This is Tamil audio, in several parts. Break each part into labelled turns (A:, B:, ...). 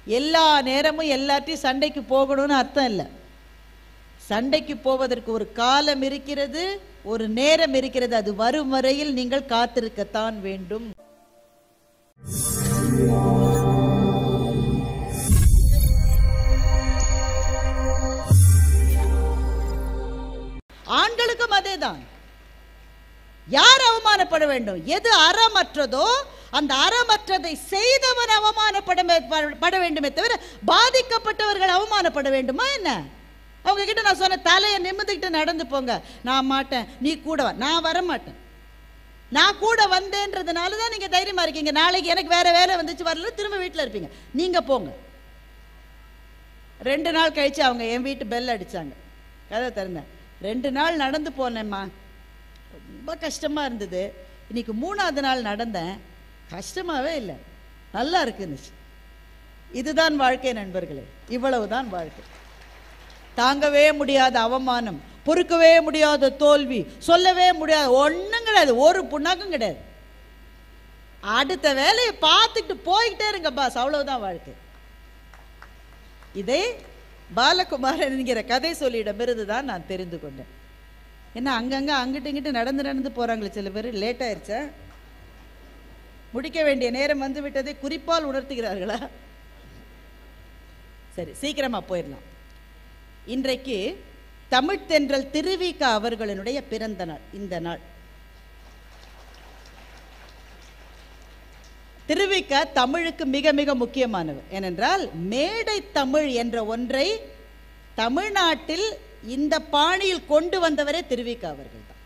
A: எல்லா நேரமும் எல்லாத்தையும் சண்டைக்கு போகணும்னு அர்த்தம் இல்லை சண்டைக்கு போவதற்கு ஒரு காலம் இருக்கிறது ஒரு நேரம் இருக்கிறது அது வரும் வரையில் நீங்கள் காத்திருக்கத்தான் வேண்டும் ஆண்களுக்கும் அதேதான் யார் அவமானப்பட வேண்டும் எது அறமற்றதோ அந்த அறமற்றதை செய்தவன் அவமானப்பட பட வேண்டுமே தவிர பாதிக்கப்பட்டவர்கள் அவமானப்பட வேண்டுமா என்ன அவங்க கிட்ட நான் சொன்ன தலையை நிமிந்துக்கிட்டு நடந்து போங்க நான் மாட்டேன் நீ கூட வா நான் வர மாட்டேன் நான் கூட வந்தேன்றதுனால தான் நீங்க தைரியமா இருக்கீங்க நாளைக்கு எனக்கு வேற வேலை வந்துச்சு வரல திரும்ப வீட்டில் இருப்பீங்க நீங்க போங்க ரெண்டு நாள் கழிச்சு அவங்க என் வீட்டு பெல் அடிச்சாங்க கதை திறந்தேன் ரெண்டு நாள் நடந்து போனேம்மா ரொம்ப கஷ்டமா இருந்தது இன்னைக்கு மூணாவது நாள் நடந்தேன் கஷ்டமாவே இல்லை நல்லா இருக்குன்னுச்சு இதுதான் வாழ்க்கை நண்பர்களே இவ்வளவுதான் வாழ்க்கை தாங்கவே முடியாத அவமானம் பொறுக்கவே முடியாத தோல்வி சொல்லவே முடியாத ஒண்ணும் கிடையாது ஒரு புண்ணாக்கும் கிடையாது அடுத்த வேலையை பார்த்துட்டு போய்கிட்டே இருங்க பாஸ் அவ்வளவுதான் வாழ்க்கை இதை பாலகுமாரன் என்கிற கதை சொல்லியிடமிருந்து தான் நான் தெரிந்து கொண்டேன் ஏன்னா அங்கங்க அங்கிட்டு இங்கிட்டு நடந்து நடந்து போறாங்களே சில பேர் லேட் ஆயிருச்சா முடிக்க வேண்டிய நேரம் வந்து விட்டதை குறிப்பால் உணர்த்துகிறார்களா சரி சீக்கிரமா போயிடலாம் இன்றைக்கு தமிழ்த்தென்றல் திருவிக அவர்களினுடைய பிறந்த நாள் இந்த நாள் திருவிக தமிழுக்கு மிக மிக முக்கியமானவர் ஏனென்றால் மேடை தமிழ் என்ற ஒன்றை தமிழ்நாட்டில் இந்த பாணியில் கொண்டு வந்தவரே திருவிக அவர்கள் தான்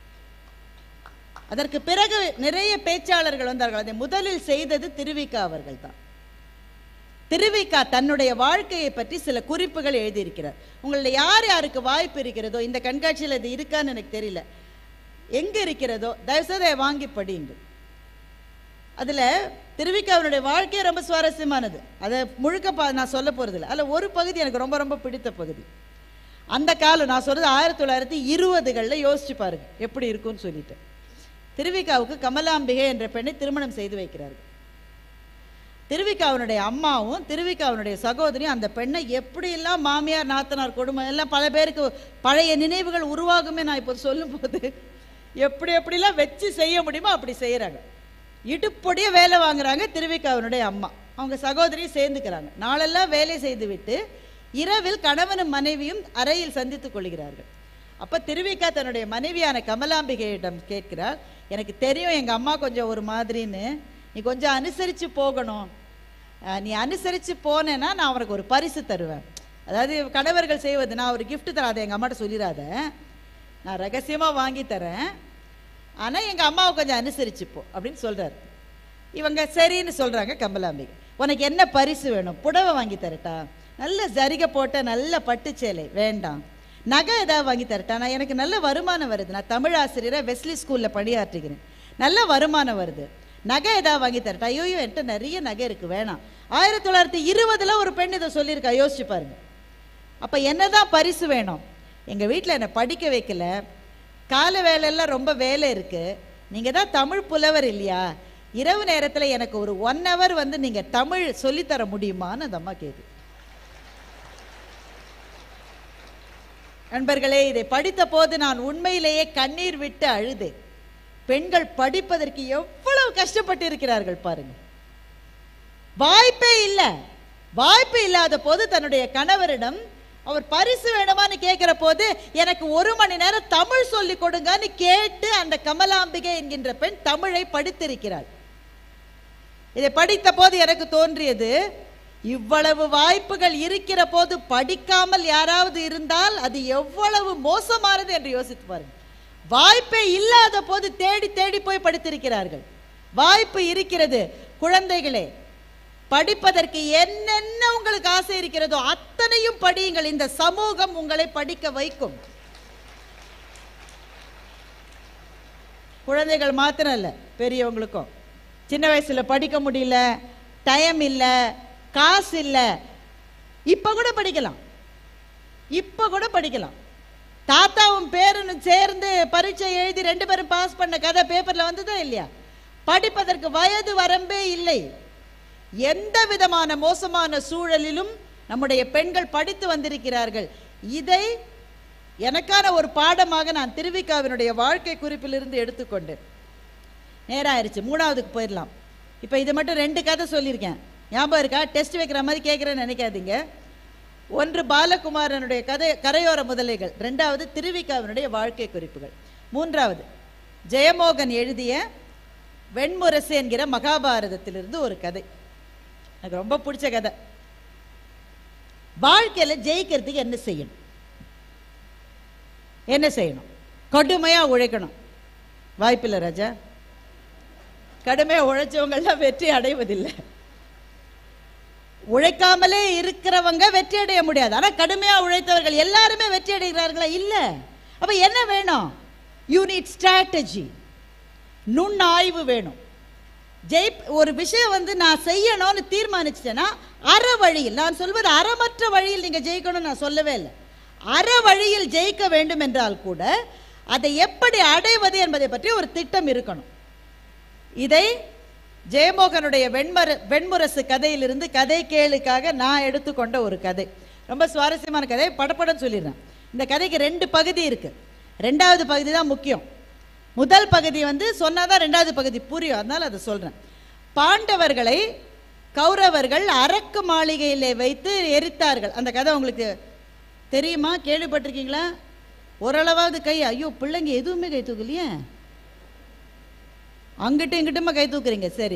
A: அதற்கு பிறகு நிறைய பேச்சாளர்கள் வந்தார்கள் அதை முதலில் செய்தது திருவிக அவர்கள் தான் திருவிக்கா தன்னுடைய வாழ்க்கையை பற்றி சில குறிப்புகள் எழுதியிருக்கிறார் உங்களில் யார் யாருக்கு வாய்ப்பு இருக்கிறதோ இந்த கண்காட்சியில் இது இருக்கான்னு எனக்கு தெரியல எங்க இருக்கிறதோ தயவுசெய்து அதை வாங்கி படியுங்கள் அதில் திருவிக்காவினுடைய வாழ்க்கையே ரொம்ப சுவாரஸ்யமானது அதை முழுக்க பா நான் சொல்ல போகிறதில்ல அதில் ஒரு பகுதி எனக்கு ரொம்ப ரொம்ப பிடித்த பகுதி அந்த காலம் நான் சொல்றது ஆயிரத்தி தொள்ளாயிரத்தி இருபதுகளில் யோசிச்சு பாருங்க எப்படி இருக்கும்னு சொல்லிட்டு திருவிக்காவுக்கு கமலாம்பிகை என்ற பெண்ணை திருமணம் செய்து வைக்கிறார்கள் திருவிக்காவினுடைய அம்மாவும் திருவிக்காவினுடைய சகோதரியும் அந்த பெண்ணை எப்படியெல்லாம் மாமியார் நாத்தனார் கொடுமை எல்லாம் பல பேருக்கு பழைய நினைவுகள் உருவாகுமே நான் இப்போ சொல்லும்போது எப்படி எப்படிலாம் வச்சு செய்ய முடியுமோ அப்படி செய்கிறாங்க இடுப்பொடிய வேலை வாங்குறாங்க திருவிக்காவினுடைய அம்மா அவங்க சகோதரியும் சேர்ந்துக்கிறாங்க நாளெல்லாம் வேலை செய்து விட்டு இரவில் கணவனும் மனைவியும் அறையில் சந்தித்துக் கொள்கிறார்கள் அப்ப திருவிக்கா தன்னுடைய மனைவியான கமலாம்பிகையிடம் கேட்கிறார் எனக்கு தெரியும் எங்க அம்மா கொஞ்சம் ஒரு மாதிரின்னு நீ கொஞ்சம் அனுசரிச்சு போகணும் அஹ் நீ அனுசரிச்சு போனேன்னா நான் அவனுக்கு ஒரு பரிசு தருவேன் அதாவது கணவர்கள் செய்வது நான் ஒரு gift தரேன் அதை எங்க அம்மாட்ட சொல்லிடாத நான் ரகசியமா வாங்கி தரேன் ஆனா எங்க அம்மாவை கொஞ்சம் அனுசரிச்சு போ அப்படின்னு சொல்றாரு இவங்க சரின்னு சொல்றாங்க கமலாம்பிகை உனக்கு என்ன பரிசு வேணும் புடவை வாங்கி தரட்டா நல்ல ஜரிகை போட்ட நல்ல பட்டு சேலை வேண்டாம் நகை ஏதாவது வாங்கி தரட்டா நான் எனக்கு நல்ல வருமானம் வருது நான் தமிழ் ஆசிரியரை வெஸ்லி ஸ்கூல்ல பணியாற்றுகிறேன் நல்ல வருமானம் வருது நகை ஏதாவது வாங்கி தரட்டா ஐயோ என்கிட்ட நிறைய நகை இருக்கு வேணாம் ஆயிரத்தி தொள்ளாயிரத்தி இருபதுல ஒரு பெண் இதை சொல்லியிருக்கா யோசிச்சு பாருங்க அப்ப என்னதான் பரிசு வேணும் எங்க வீட்டில் என்னை படிக்க வைக்கல கால வேலையெல்லாம் ரொம்ப வேலை இருக்கு நீங்க தான் தமிழ் புலவர் இல்லையா இரவு நேரத்துல எனக்கு ஒரு ஒன் ஹவர் வந்து நீங்க தமிழ் சொல்லித்தர முடியுமான்னு அந்த அம்மா கேக்குது நண்பர்களே இதை படித்த போது நான் உண்மையிலேயே கண்ணீர் விட்டு அழுதேன் பெண்கள் படிப்பதற்கு எவ்வளவு கஷ்டப்பட்டு இருக்கிறார்கள் பாருங்க வாய்ப்பே இல்லை வாய்ப்பு இல்லாத போது தன்னுடைய கணவரிடம் அவர் பரிசு வேணுமான்னு கேட்கிற போது எனக்கு ஒரு மணி நேரம் தமிழ் சொல்லி கொடுங்கன்னு கேட்டு அந்த கமலாம்பிகை என்கின்ற பெண் தமிழை படித்திருக்கிறாள் இதை படித்த போது எனக்கு தோன்றியது இவ்வளவு வாய்ப்புகள் இருக்கிற போது படிக்காமல் யாராவது இருந்தால் அது எவ்வளவு மோசமானது என்று யோசித்து பாருங்க வாய்ப்பே இல்லாத போது தேடி தேடி போய் படித்திருக்கிறார்கள் வாய்ப்பு இருக்கிறது குழந்தைகளே படிப்பதற்கு என்னென்ன உங்களுக்கு ஆசை இருக்கிறதோ அத்தனையும் படியுங்கள் இந்த சமூகம் உங்களை படிக்க வைக்கும் குழந்தைகள் மாத்திரம் இல்லை பெரியவங்களுக்கும் சின்ன வயசுல படிக்க முடியல டைம் இல்லை காசு இல்லை இப்ப கூட படிக்கலாம் இப்ப கூட படிக்கலாம் தாத்தாவும் பேரனும் சேர்ந்து பரீட்சை எழுதி ரெண்டு பேரும் பாஸ் பண்ண கதை பேப்பர்ல வந்ததா இல்லையா படிப்பதற்கு வயது வரம்பே இல்லை எந்த விதமான மோசமான சூழலிலும் நம்முடைய பெண்கள் படித்து வந்திருக்கிறார்கள் இதை எனக்கான ஒரு பாடமாக நான் திருவிக்காவினுடைய வாழ்க்கை குறிப்பிலிருந்து எடுத்துக்கொண்டேன் நேரம் ஆயிடுச்சு மூணாவதுக்கு போயிடலாம் இப்போ இது மட்டும் ரெண்டு கதை சொல்லியிருக்கேன் ஞாபகம் இருக்கா டெஸ்ட் வைக்கிற மாதிரி கேட்குறேன்னு நினைக்காதீங்க ஒன்று பாலகுமாரனுடைய கதை கரையோர முதலைகள் ரெண்டாவது திருவிக்காவினுடைய வாழ்க்கை குறிப்புகள் மூன்றாவது ஜெயமோகன் எழுதிய வெண்முரசு என்கிற மகாபாரதத்திலிருந்து ஒரு கதை எனக்கு ரொம்ப பிடிச்ச கதை வாழ்க்கையில ஜெயிக்கிறதுக்கு என்ன செய்யணும் என்ன செய்யணும் கடுமையா உழைக்கணும் வாய்ப்பில்லை ராஜா கடுமையா உழைச்சவங்கெல்லாம் வெற்றி அடைவதில்லை உழைக்காமலே இருக்கிறவங்க வெற்றி அடைய முடியாது ஆனா கடுமையா உழைத்தவர்கள் எல்லாருமே வெற்றி அடைகிறார்களா இல்ல அப்ப என்ன வேணும் யூனிட் ஸ்ட்ராட்டஜி நுண்ணாய்வு வேணும் ஜெய் ஒரு விஷயம் வந்து நான் செய்யணும்னு தீர்மானிச்சிட்டேன்னா அற வழியில் நான் சொல்வது அறமற்ற வழியில் நீங்க ஜெயிக்கணும்னு நான் சொல்லவே இல்லை அற வழியில் ஜெயிக்க வேண்டும் என்றால் கூட அதை எப்படி அடைவது என்பதை பற்றி ஒரு திட்டம் இருக்கணும் இதை ஜெயமோகனுடைய வெண்மர வெண்முரசு கதையிலிருந்து கதை கேளுக்காக நான் எடுத்துக்கொண்ட ஒரு கதை ரொம்ப சுவாரஸ்யமான கதை படப்படம் சொல்லிடுறேன் இந்த கதைக்கு ரெண்டு பகுதி இருக்கு ரெண்டாவது பகுதி தான் முக்கியம் முதல் பகுதி வந்து சொன்னாதான் ரெண்டாவது பகுதி புரியும் அதனால அதை சொல்றேன் பாண்டவர்களை கௌரவர்கள் அரக்கு மாளிகையிலே வைத்து எரித்தார்கள் அந்த கதை உங்களுக்கு தெரியுமா கேள்விப்பட்டிருக்கீங்களா ஓரளவாவது கை ஐயோ பிள்ளைங்க எதுவுமே கை தூக்கலையே அங்கிட்டும் இங்கிட்டுமா கை தூக்குறீங்க சரி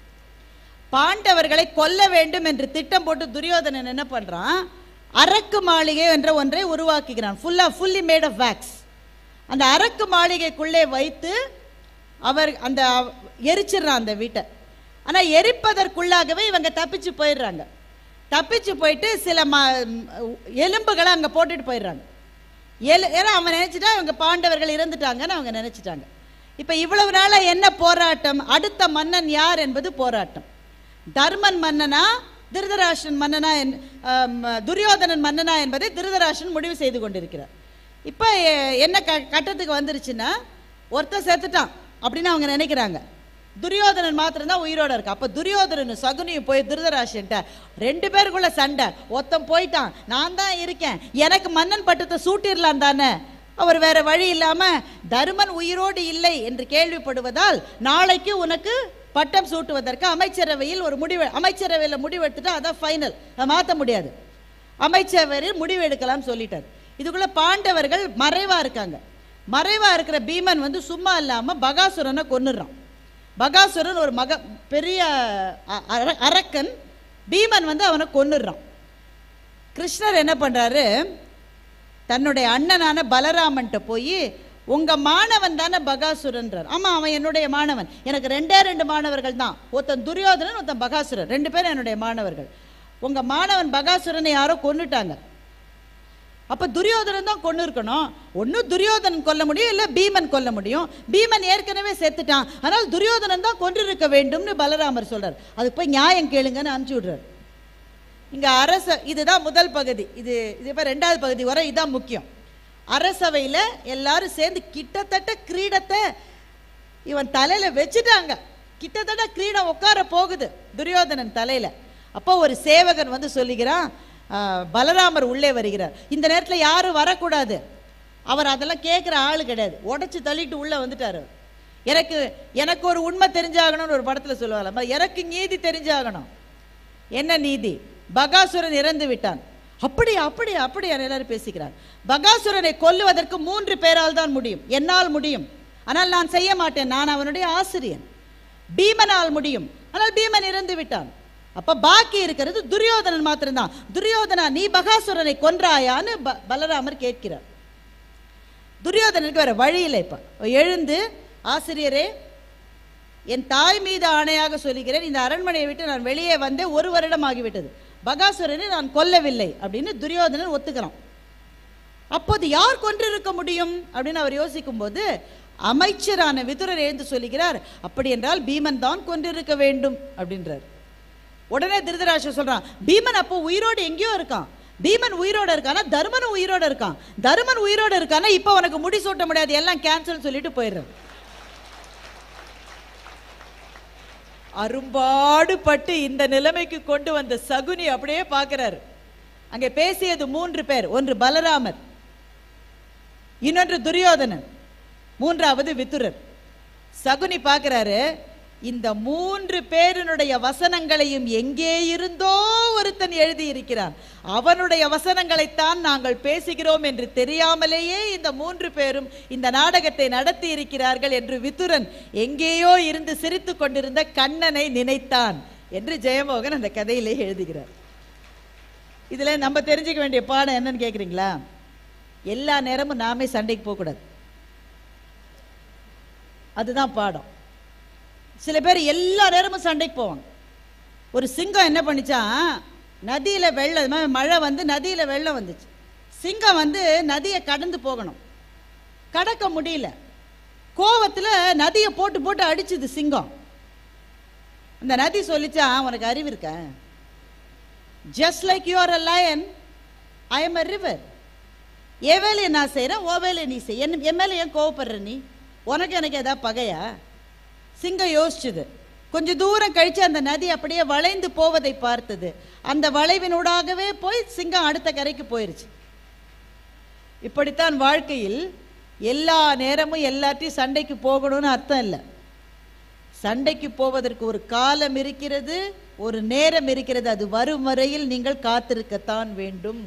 A: பாண்டவர்களை கொல்ல வேண்டும் என்று திட்டம் போட்டு துரியோதனன் என்ன பண்றான் அரக்கு மாளிகை என்ற ஒன்றை உருவாக்குகிறான் ஃபுல்லா ஃபுல்லி மேட் ஆஃப் வேக்ஸ் அந்த அரக்கு மாளிகைக்குள்ளே வைத்து அவர் அந்த எரிச்சிடுறான் அந்த வீட்டை ஆனா எரிப்பதற்குள்ளாகவே இவங்க தப்பிச்சு போயிடுறாங்க தப்பிச்சு போயிட்டு சில ம எலும்புகளை அங்க போட்டுட்டு போயிடுறாங்க எலு ஏன்னா அவன் நினைச்சிட்டா இவங்க பாண்டவர்கள் இறந்துட்டாங்கன்னு அவங்க நினைச்சிட்டாங்க இப்ப இவ்வளவு நாளா என்ன போராட்டம் அடுத்த மன்னன் யார் என்பது போராட்டம் தர்மன் மன்னனா திருதராஷ்டிரன் மன்னனா என்- ஆம், துரியோதனன் மன்னனா என்பதை திருதராஷ்டிரன் முடிவு செய்து கொண்டிருக்கிறார் இப்போ என்ன க கட்டத்துக்கு வந்துருச்சுன்னா ஒருத்தன் செத்துட்டான் அப்படின்னு அவங்க நினைக்கிறாங்க துரியோதனன் மாத்திரம்தான் உயிரோட இருக்கு அப்ப துரியோதனன் சகுனியும் போய் திருதராஷ்டிரன்ட்ட ரெண்டு பேருக்குள்ள சண்டை ஒருத்தன் போயிட்டான் நான் தான் இருக்கேன் எனக்கு மன்னன் பட்டத்தை சூட்டிடலாம் தானே அவர் வேற வழி இல்லாம தருமன் உயிரோடு இல்லை என்று கேள்விப்படுவதால் நாளைக்கு உனக்கு பட்டம் சூட்டுவதற்கு அமைச்சரவையில் ஒரு முடிவு அமைச்சரவையில் முடிவு எடுத்துட்டா அதான் ஃபைனல் அதை மாற்ற முடியாது அமைச்சரவையில் முடிவு எடுக்கலாம்னு சொல்லிட்டார் இதுக்குள்ள பாண்டவர்கள் மறைவா இருக்காங்க மறைவா இருக்கிற பீமன் வந்து சும்மா இல்லாம பகாசுரனை கொன்னுடுறான் பகாசுரன் ஒரு மக பெரிய அ- அர- அரக்கன் பீமன் வந்து அவனை கொன்னுடுறான் கிருஷ்ணர் என்ன பண்றாரு தன்னுடைய அண்ணனான பலராமன்ட்ட போய் உங்க மாணவன் தானே பகாசுரன்றார் ஆமா அவன் என்னுடைய மாணவன் எனக்கு ரெண்டே ரெண்டு மாணவர்கள் தான் ஒருத்தன் துரியோதனன் ஒருத்தன் பகாசுரன் ரெண்டு பேரும் என்னுடைய மாணவர்கள் உங்க மாணவன் பகாசுரனை யாரோ கொன்னுட்டாங்க அப்ப துரியோதனன் தான் கொண்டு இருக்கணும் ஒண்ணு துரியோதனன் கொல்ல முடியும் இல்ல பீமன் கொல்ல முடியும் பீமன் ஏற்கனவே செத்துட்டான் ஆனால் துரியோதனன் தான் கொன்றிருக்க வேண்டும்னு பலராமர் சொல்றார் அதுக்கு போய் நியாயம் கேளுங்கன்னு அனுப்பிச்சு விடுறாரு இங்க அரச இதுதான் முதல் பகுதி இது இது இப்ப ரெண்டாவது பகுதி வரை இதுதான் முக்கியம் அரசவையில எல்லாரும் சேர்ந்து கிட்டத்தட்ட கிரீடத்தை இவன் தலையில வச்சுட்டாங்க கிட்டத்தட்ட கிரீடம் உட்கார போகுது துரியோதனன் தலையில அப்போ ஒரு சேவகன் வந்து சொல்லுகிறான் "ஆ, பலராமர் உள்ளே வருகிறார் இந்த நேரத்துல யாரும் வரக்கூடாது அவர் அதெல்லாம் கேட்குற ஆளு கிடையாது உடைச்சு தள்ளிட்டு உள்ள வந்துட்டாரு அவர். எனக்கு எனக்கு ஒரு உண்மை தெரிஞ்சாகணும்னு ஒரு படத்துல சொல்லுவாங்க எனக்கு நீதி தெரிஞ்சாகணும் என்ன நீதி பகாசுரன் இறந்து விட்டான் அப்படி அப்படி அப்படி எல்லாரும் பேசிக்கிறார் பகாசுரனை கொல்லுவதற்கு மூன்று பேரால் தான் முடியும் என்னால் முடியும் ஆனால் நான் செய்ய மாட்டேன் நான் அவனுடைய ஆசிரியன் பீமனால் முடியும் ஆனால் பீமன் இறந்து விட்டான் அப்ப பாக்கி இருக்கிறது துரியோதனன் மாத்திரம்தான் துரியோதனா நீ பகாசுரனை கொன்றாயான்னு ப- பலராமர் கேட்கிறார் துரியோதனனுக்கு வேற வழி இல்லை இப்ப எழுந்து ஆசிரியரே என் தாய் மீது ஆணையாக சொல்லுகிறேன் இந்த அரண்மனையை விட்டு நான் வெளியே வந்தே ஒரு வருடம் ஆகிவிட்டது பகாசுரனை நான் கொல்லவில்லை அப்படின்னு துரியோதனன் ஒத்துக்கிறான் அப்போது யார் கொன்றிருக்க முடியும் அப்படின்னு அவர் யோசிக்கும் போது அமைச்சரான விதுரர் எழுந்து சொல்லுகிறார் அப்படி என்றால் பீமன் தான் கொன்றிருக்க வேண்டும் அப்படின்றார் உடனே திருதராஷ்டிரர் சொல்றான் பீமன் அப்போ உயிரோடு எங்கேயோ இருக்கான் பீமன் உயிரோட இருக்கானா தருமன் உயிரோட இருக்கான் தருமன் உயிரோட இருக்கானா இப்போ உனக்கு முடி சூட்ட முடியாது எல்லாம் கேன்சல் சொல்லிட்டு போயிடுறான் அரும்பாடுபட்டு இந்த நிலைமைக்கு கொண்டு வந்த சகுனி அப்படியே பார்க்கிறாரு அங்கே பேசியது மூன்று பேர் ஒன்று பலராமர் இன்னொன்று துரியோதனன் மூன்றாவது வித்துரர் சகுனி பார்க்கிறாரு இந்த மூன்று பேரினுடைய வசனங்களையும் எங்கே இருந்தோ ஒருத்தன் எழுதியிருக்கிறான் அவனுடைய வசனங்களைத்தான் நாங்கள் பேசுகிறோம் என்று தெரியாமலேயே இந்த மூன்று பேரும் இந்த நாடகத்தை நடத்தி இருக்கிறார்கள் என்று வித்துரன் எங்கேயோ இருந்து சிரித்து கொண்டிருந்த கண்ணனை நினைத்தான் என்று ஜெயமோகன் அந்த கதையிலே எழுதுகிறார் இதுல நம்ம தெரிஞ்சுக்க வேண்டிய பாடம் என்னன்னு கேக்குறீங்களா எல்லா நேரமும் நாமே சண்டைக்கு போகக்கூடாது அதுதான் பாடம் சில பேர் எல்லா நேரமும் சண்டைக்கு போவாங்க ஒரு சிங்கம் என்ன பண்ணிச்சான் நதியில வெள்ளம் இது மாதிரி மழை வந்து நதியில வெள்ளம் வந்துச்சு சிங்கம் வந்து நதியை கடந்து போகணும் கடக்க முடியல கோவத்துல நதியை போட்டு போட்டு அடிச்சுது சிங்கம் அந்த நதி சொல்லிச்சான் உனக்கு அறிவு இருக்க just like you are a lion I am a river என் வேலையை நான் செய்கிறேன் ஓ வேலையை நீ செய் என் என் மேலே ஏன் கோவப்படுற நீ உனக்கு எனக்கு ஏதாவது பகையா சிங்கம் யோசிச்சுது கொஞ்சம் தூரம் கழிச்சு அந்த நதி அப்படியே வளைந்து போவதை பார்த்தது அந்த வளைவினூடாகவே போய் சிங்கம் அடுத்த கரைக்கு போயிருச்சு இப்படித்தான் வாழ்க்கையில் எல்லா நேரமும் எல்லாத்தையும் சண்டைக்கு போகணும்னு அர்த்தம் இல்லை சண்டைக்கு போவதற்கு ஒரு காலம் இருக்கிறது ஒரு நேரம் இருக்கிறது அது வரும் வரையில் நீங்கள் காத்திருக்கத்தான் வேண்டும்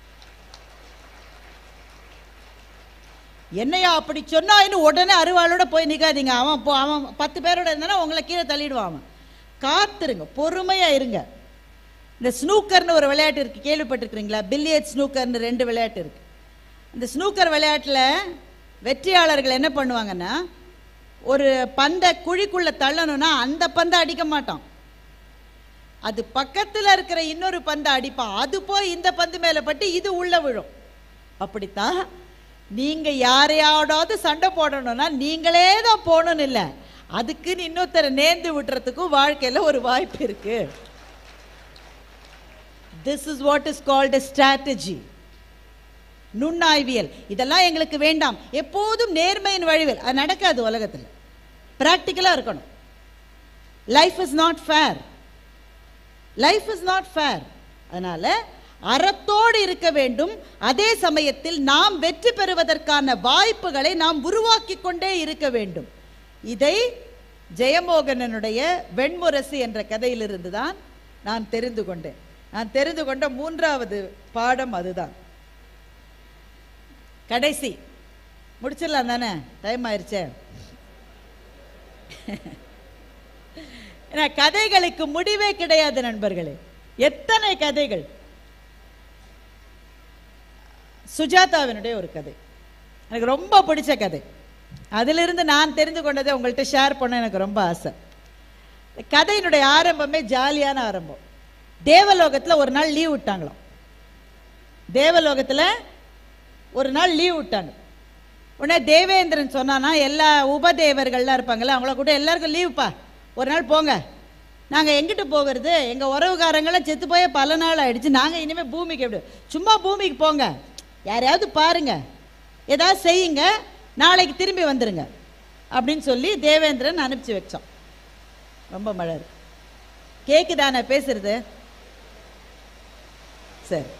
A: என்னையா அப்படி சொன்னாயின்னு உடனே அருவாளோட போய் நிக்காதீங்க அவன் போ அவன் பத்து பேரோட இருந்தானா உங்களை கீழே தள்ளிடுவான் அவன் காத்துருங்க பொறுமையா இருங்க இந்த ஸ்னூக்கர்னு ஒரு விளையாட்டு இருக்கு கேள்விப்பட்டிருக்கிறீங்களா பில்லியட் ஸ்னூக்கர்னு ரெண்டு விளையாட்டு இருக்கு இந்த ஸ்னூக்கர் விளையாட்டில் வெற்றியாளர்கள் என்ன பண்ணுவாங்கன்னா ஒரு பந்தை குழிக்குள்ள தள்ளணும்னா அந்த பந்தை அடிக்க மாட்டான் அது பக்கத்துல இருக்கிற இன்னொரு பந்தை அடிப்பான் அது போய் இந்த பந்து மேல பட்டு இது உள்ள விழும் அப்படித்தான் நீங்க யாரையாவது சண்டை போடணும்னா நீங்களே தான் போகணும்னு இல்லை அதுக்குன்னு இன்னொருத்தரை நேர்ந்து விட்டுறதுக்கும் வாழ்க்கையில ஒரு வாய்ப்பு இருக்கு this is what is called a strategy நுண்ணாய்வியல் இதெல்லாம் எங்களுக்கு வேண்டாம் எப்போதும் நேர்மையின் வழிவில் அது நடக்காது உலகத்தில் ப்ராக்டிக்கலாக இருக்கணும் life is not fair life is not fair அதனால அறத்தோடு இருக்க வேண்டும் அதே சமயத்தில் நாம் வெற்றி பெறுவதற்கான வாய்ப்புகளை நாம் உருவாக்கி கொண்டே இருக்க வேண்டும் இதை ஜெயமோகனனுடைய வெண்முரசு என்ற கதையிலிருந்து தான் நான் தெரிந்து கொண்டேன் நான் தெரிந்து கொண்ட மூன்றாவது பாடம் அதுதான் கடைசி முடிச்சிடலாம் தானே டைம் ஆயிருச்சே ஏன்னா கதைகளுக்கு முடிவே கிடையாது நண்பர்களே எத்தனை கதைகள் சுஜாதாவினுடைய ஒரு கதை எனக்கு ரொம்ப பிடிச்ச கதை அதிலிருந்து நான் தெரிந்து கொண்டதை உங்கள்கிட்ட ஷேர் பண்ண எனக்கு ரொம்ப ஆசை இந்த கதையினுடைய ஆரம்பமே ஜாலியான ஆரம்பம் தேவலோகத்தில் ஒரு நாள் லீவ் விட்டாங்களாம் தேவலோகத்தில் ஒரு நாள் லீவ் விட்டாங்க உடனே தேவேந்திரன் சொன்னானா எல்லா உபதேவர்கள்லாம் இருப்பாங்கல்ல அவங்கள கூட எல்லாருக்கும் லீவுப்பா ஒரு நாள் போங்க நாங்கள் எங்கிட்டு போகிறது எங்கள் உறவுகாரங்களாம் செத்து போய் பல நாள் ஆயிடுச்சு நாங்கள் இனிமேல் பூமிக்கு எப்படி சும்மா பூமிக்கு போங்க யாரையாவது பாருங்க ஏதாவது செய்யுங்க நாளைக்கு திரும்பி வந்துருங்க அப்படின்னு சொல்லி தேவேந்திரன் அனுப்பிச்சு வச்சோம் ரொம்ப மழை இருக்கு. கேக்குதா நான் பேசுறது சரி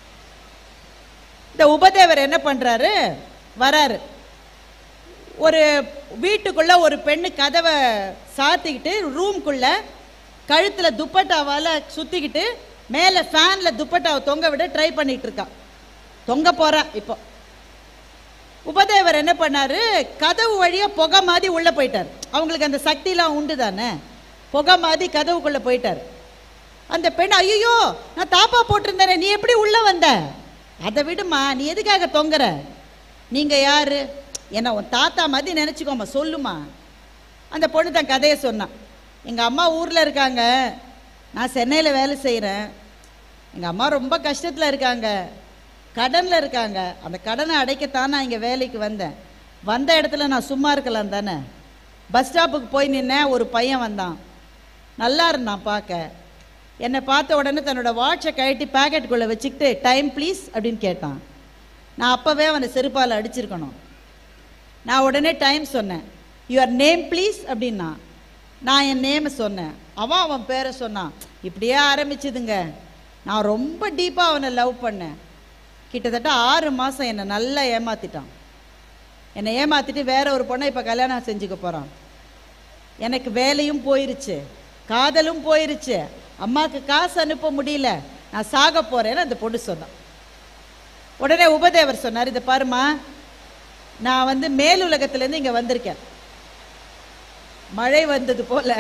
A: இந்த உபதேவர் என்ன பண்றாரு வராரு ஒரு வீட்டுக்குள்ள ஒரு பெண்ணு கதவை சாத்திக்கிட்டு ரூம்குள்ள கழுத்துல துப்பட்டாவால சுத்திக்கிட்டு மேல ஃபேன்ல துப்பட்டாவை தொங்க விட ட்ரை பண்ணிட்டு இருக்கான் தொங்க போறா இப்போ உபதேவர் என்ன பண்ணாரு கதவு வழியா புகை மாதிரி உள்ள போயிட்டார் அவங்களுக்கு அந்த சக்திலாம் உண்டு தானே புகை மாதிரி கதவுக்குள்ள போயிட்டார் அந்த பெண் ஐயோ நான் தாப்பா போட்டிருந்தேனே நீ எப்படி உள்ள வந்த அதை விடுமா நீ எதுக்காக தொங்குற நீங்க யாரு என்ன உன் தாத்தா மாதிரி நினைச்சுக்கோமா சொல்லுமா அந்த பொண்ணு தன் கதையை சொன்னான் எங்க அம்மா ஊர்ல இருக்காங்க நான் சென்னையில வேலை செய்கிறேன் எங்க அம்மா ரொம்ப கஷ்டத்துல இருக்காங்க கடன்ல இருக்காங்க அந்த கடனை அடைக்கத்தான் நான் இங்க வேலைக்கு வந்தேன் வந்த இடத்துல நான் சும்மா இருக்கலாம் தானே பஸ் ஸ்டாப்புக்கு போய் நின்னேன் ஒரு பையன் வந்தான் நல்லா இருந்தான் பார்க்க என்னை பார்த்த உடனே தன்னோட வாட்சை கழட்டி பாக்கெட்டுக்குள்ளே வச்சுக்கிட்டு டைம் ப்ளீஸ் அப்படின்னு கேட்டான் நான் அப்போவே அவனை செருப்பால் அடிச்சிருக்கணும் நான் உடனே டைம் சொன்னேன் யுவர் நேம் ப்ளீஸ் அப்படின்னா நான் என் நேம சொன்னேன் அவன் அவன் பேரை சொன்னான் இப்படியே ஆரம்பிச்சுதுங்க நான் ரொம்ப டீப்பாக அவனை லவ் பண்ணேன் கிட்டத்தட்ட ஆறு மாதம் என்னை நல்லா ஏமாத்திட்டான் என்னை ஏமாத்திட்டு வேற ஒரு பொண்ணை இப்போ கல்யாணம் செஞ்சுக்க போகிறான் எனக்கு வேலையும் போயிருச்சு காதலும் போயிருச்சு அம்மாவுக்கு காசு அனுப்ப முடியல நான் சாக போறேன்னு அந்த பொண்ணு சொன்னான் உடனே உபதேவர் சொன்னார் இதை பாருமா நான் வந்து மேலுலகத்திலேருந்து இங்கே வந்திருக்கேன் மழை வந்தது போல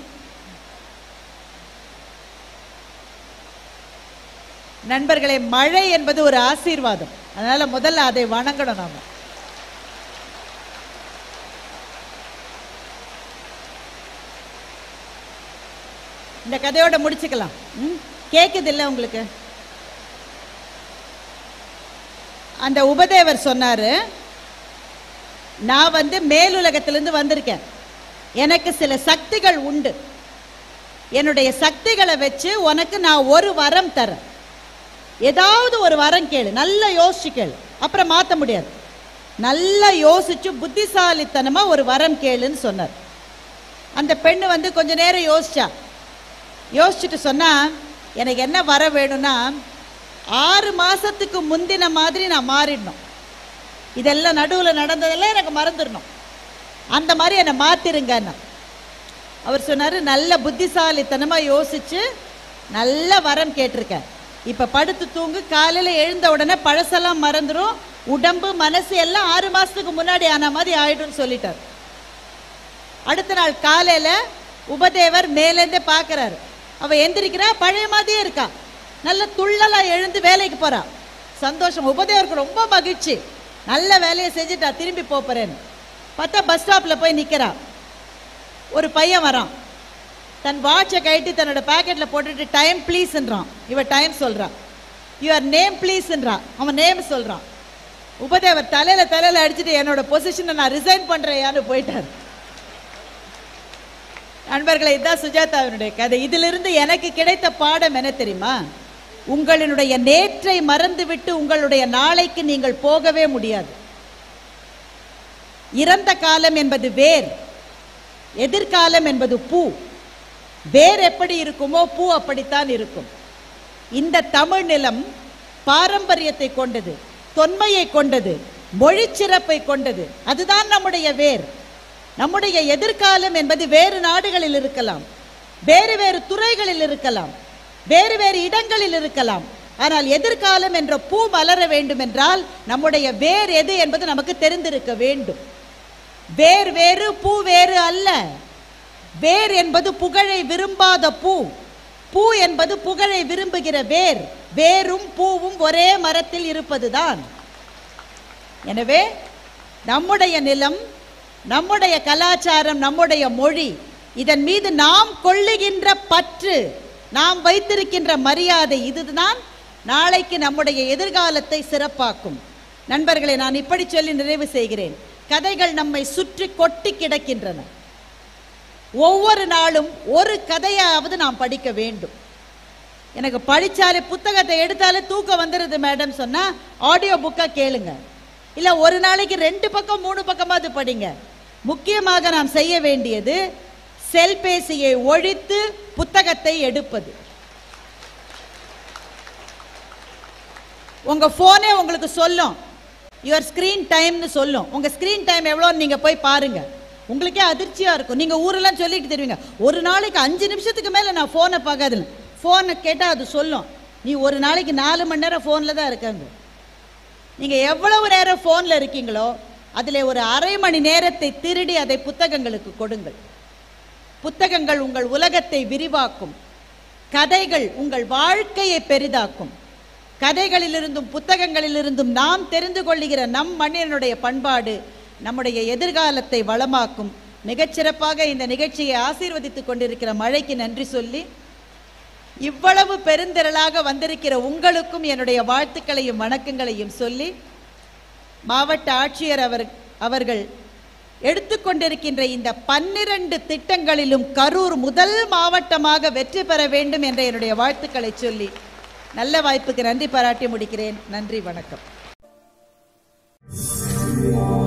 A: நண்பர்களே மழை என்பது ஒரு ஆசீர்வாதம் அதனால முதல்ல அதை வணங்கணும் நாம இந்த கதையோட முடிச்சுக்கலாம் ம் கேக்குது இல்லை உங்களுக்கு அந்த உபதேவர் சொன்னாரு நான் வந்து மேலுலகத்திலிருந்து வந்திருக்கேன் எனக்கு சில சக்திகள் உண்டு என்னுடைய சக்திகளை வச்சு உனக்கு நான் ஒரு வரம் தரேன் ஏதாவது ஒரு வரம் கேளு நல்லா யோசிச்சு கேளு அப்புறம் மாற்ற முடியாது நல்லா யோசிச்சு புத்திசாலித்தனமா ஒரு வரம் கேளுன்னு சொன்னார் அந்த பெண்ணு வந்து கொஞ்ச நேரம் யோசிச்சா யோசிச்சுட்டு சொன்னா எனக்கு என்ன வர வேணும்னா ஆறு மாசத்துக்கு முந்தின மாதிரி நான் மாறிடணும் இதெல்லாம் நடுவில் நடந்ததெல்லாம் எனக்கு மறந்துடணும் அந்த மாதிரி என்னை மாத்திருங்கன்னு அவர் சொன்னார் நல்ல புத்திசாலித்தனமாக யோசிச்சு நல்ல வரம் கேட்டிருக்கேன் இப்போ படுத்து தூங்கு காலையில் எழுந்த உடனே பழசெல்லாம் மறந்துடும் உடம்பு மனசு எல்லாம் ஆறு மாதத்துக்கு முன்னாடி ஆன மாதிரி ஆயிடும்னு சொல்லிட்டார் அடுத்த நாள் காலையில் உபதேவர் மேலேருந்தே பார்க்குறாரு அவள் எந்திரிக்கிறா பழைய மாதிரியே இருக்கா நல்ல துள்ளலா எழுந்து வேலைக்கு போறா சந்தோஷம் உபதேவருக்கு ரொம்ப மகிழ்ச்சி நல்ல வேலையை செஞ்சுட்டா திரும்பி போறேன்னு பார்த்தா பஸ் ஸ்டாப்பில் போய் நிற்கிறா ஒரு பையன் வரான் தன் வாட்சை கழட்டி தன்னோட பாக்கெட்டில் போட்டுட்டு டைம் ப்ளீஸ்ன்றான் இவ டைம் சொல்றான் யுவர் நேம் ப்ளீஸ்ன்றான் அவன் நேம் சொல்றான் உபதேவர் தலையில தலையில அடிச்சுட்டு என்னோட பொசிஷனை நான் ரிசைன் பண்றேயான்னு போயிட்டார் நண்பர்களே இதுதான் சுஜாதாவினுடைய கதை இதிலிருந்து எனக்கு கிடைத்த பாடம் என்ன தெரியுமா உங்களினுடைய நேற்றை மறந்துவிட்டு உங்களுடைய நாளைக்கு நீங்கள் போகவே முடியாது இறந்த காலம் என்பது வேர் எதிர்காலம் என்பது பூ வேர் எப்படி இருக்குமோ பூ அப்படித்தான் இருக்கும் இந்த தமிழ் நிலம் பாரம்பரியத்தை கொண்டது தொன்மையை கொண்டது மொழிச்சிறப்பை கொண்டது அதுதான் நம்முடைய வேர் நம்முடைய எதிர்காலம் என்பது வேறு நாடுகளில் இருக்கலாம் வேறு வேறு துறைகளில் இருக்கலாம் வேறு வேறு இடங்களில் இருக்கலாம் ஆனால் எதிர்காலம் என்ற பூ மலர வேண்டும் என்றால் நம்முடைய வேர் எது என்பது நமக்கு தெரிந்திருக்க வேண்டும் வேர் வேறு பூ வேறு அல்ல வேர் என்பது புகழை விரும்பாத பூ பூ என்பது புகழை விரும்புகிற வேர் வேரும் பூவும் ஒரே மரத்தில் இருப்பதுதான் எனவே நம்முடைய நிலம் நம்முடைய கலாச்சாரம் நம்முடைய மொழி இதன் மீது நாம் கொள்ளுகின்ற பற்று நாம் வைத்திருக்கின்ற மரியாதை இதுதான் நாளைக்கு நம்முடைய எதிர்காலத்தை சிறப்பாக்கும் நண்பர்களை நான் இப்படி சொல்லி நிறைவு செய்கிறேன் கதைகள் நம்மை சுற்றி கொட்டி கிடக்கின்றன ஒவ்வொரு நாளும் ஒரு கதையாவது நாம் படிக்க வேண்டும் எனக்கு படிச்சாலே புத்தகத்தை எடுத்தாலே தூக்கம் வந்துடுது மேடம் சொன்னா ஆடியோ புக்கா கேளுங்க இல்ல ஒரு நாளைக்கு ரெண்டு பக்கம் மூணு பக்கமாவது படிங்க முக்கியமாக நாம் செய்ய வேண்டியது செல்பேசியை ஒழித்து புத்தகத்தை எடுப்பது உங்க போனே உங்களுக்கு சொல்லும் யுவர் ஸ்கிரீன் டைம்னு சொல்லும் உங்க ஸ்கிரீன் டைம் எவ்வளோன்னு நீங்க போய் பாருங்க உங்களுக்கே அதிர்ச்சியா இருக்கும் நீங்க ஊரெல்லாம் சொல்லிட்டு தருவீங்க ஒரு நாளைக்கு அஞ்சு நிமிஷத்துக்கு மேல நான் போனை பார்க்காதுன்னு போனை கேட்டா அது சொல்லும் நீ ஒரு நாளைக்கு நாலு மணி நேரம் ஃபோன்ல தான் இருக்காங்க நீங்க எவ்வளவு நேரம் ஃபோன்ல இருக்கீங்களோ அதிலே ஒரு அரை மணி நேரத்தை திருடி அதை புத்தகங்களுக்கு கொடுங்கள் புத்தகங்கள் உங்கள் உலகத்தை விரிவாக்கும் கதைகள் உங்கள் வாழ்க்கையை பெரிதாக்கும் கதைகளிலிருந்தும் புத்தகங்களிலிருந்தும் நாம் தெரிந்து கொள்ளுகிற நம் மண்ணினுடைய பண்பாடு நம்முடைய எதிர்காலத்தை வளமாக்கும் மிகச்சிறப்பாக இந்த நிகழ்ச்சியை ஆசீர்வதித்துக் கொண்டிருக்கிற மழைக்கு நன்றி சொல்லி இவ்வளவு பெருந்திரளாக வந்திருக்கிற உங்களுக்கும் என்னுடைய வாழ்த்துக்களையும் வணக்கங்களையும் சொல்லி மாவட்ட ஆட்சியர் அவர் அவர்கள் எடுத்துக்கொண்டிருக்கின்ற இந்த பன்னிரண்டு திட்டங்களிலும் கரூர் முதல் மாவட்டமாக வெற்றி பெற வேண்டும் என்ற என்னுடைய வாழ்த்துக்களை சொல்லி நல்ல வாய்ப்புக்கு நன்றி பாராட்டி முடிக்கிறேன் நன்றி வணக்கம்